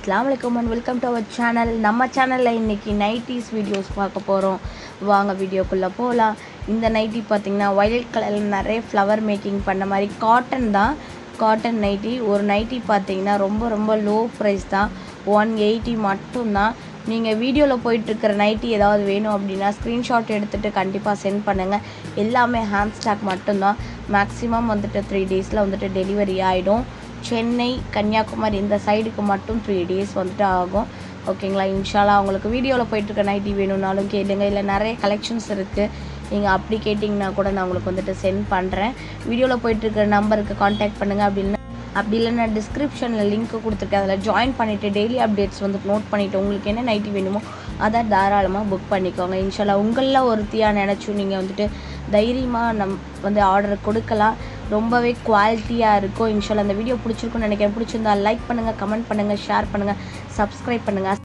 அஸ்லாம் வலைக்கம் and welcome to our channel நம்ம சேனலில் இன்றைக்கி நைட்டிஸ் வீடியோஸ் பார்க்க போகிறோம் வாங்க வீடியோக்குள்ளே போகலாம் இந்த நைட்டி பார்த்திங்கன்னா வயலட் கலரில் நிறைய ஃப்ளவர் மேக்கிங் பண்ண மாதிரி காட்டன் தான் காட்டன் நைட்டி ஒரு நைட்டி பார்த்தீங்கன்னா ரொம்ப ரொம்ப லோ ப்ரைஸ் தான் ஒன் எயிட்டி மட்டும்தான் நீங்கள் வீடியோவில் போயிட்டுருக்கிற நைட்டி ஏதாவது வேணும் அப்படின்னா ஸ்க்ரீன்ஷாட் எடுத்துகிட்டு கண்டிப்பாக சென்ட் பண்ணுங்கள் எல்லாமே ஹேண்ட் ஸ்டாக் மட்டும்தான் மேக்ஸிமம் வந்துட்டு த்ரீ டேஸில் வந்துட்டு டெலிவரி ஆகிடும் சென்னை கன்னியாகுமரி இந்த சைடுக்கு மட்டும் த்ரீ டேஸ் வந்துட்டு ஆகும் ஓகேங்களா இன்ஷால்லா உங்களுக்கு வீடியோவில் போயிட்டுருக்க நைட்டி வேணும்னாலும் கேளுங்க இல்லை நிறைய கலெக்ஷன்ஸ் இருக்குது நீங்கள் அப்படி கேட்டிங்கன்னா கூட நான் உங்களுக்கு வந்துட்டு சென்ட் பண்ணுறேன் வீடியோவில் போயிட்டுருக்கிற நம்பருக்கு காண்டாக்ட் பண்ணுங்கள் அப்படின்னு அப்படி இல்லைன்னா டிஸ்கிரிப்ஷனில் லிங்க் கொடுத்துருக்கேன் அதில் ஜாயின் பண்ணிவிட்டு டெய்லி அப்டேட்ஸ் வந்துட்டு நோட் பண்ணிவிட்டு உங்களுக்கு என்ன நைட்டி வேணுமோ அதை தாராளமாக புக் பண்ணிக்கோங்க இன்ஷால்லா உங்களில் ஒருத்தியாக நினச்சும் நீங்கள் வந்துட்டு தைரியமாக நம் வந்து ஆர்டர் கொடுக்கலாம் ரொம்பவே குவாலிட்டியாக இருக்கும் இன்ஷால்லா அந்த வீடியோ பிடிச்சிருக்குன்னு நினைக்கிறேன் பிடிச்சிருந்தா லைக் பண்ணுங்கள் கமெண்ட் பண்ணுங்கள் ஷேர் பண்ணுங்கள் சப்ஸ்கிரைப் பண்ணுங்கள்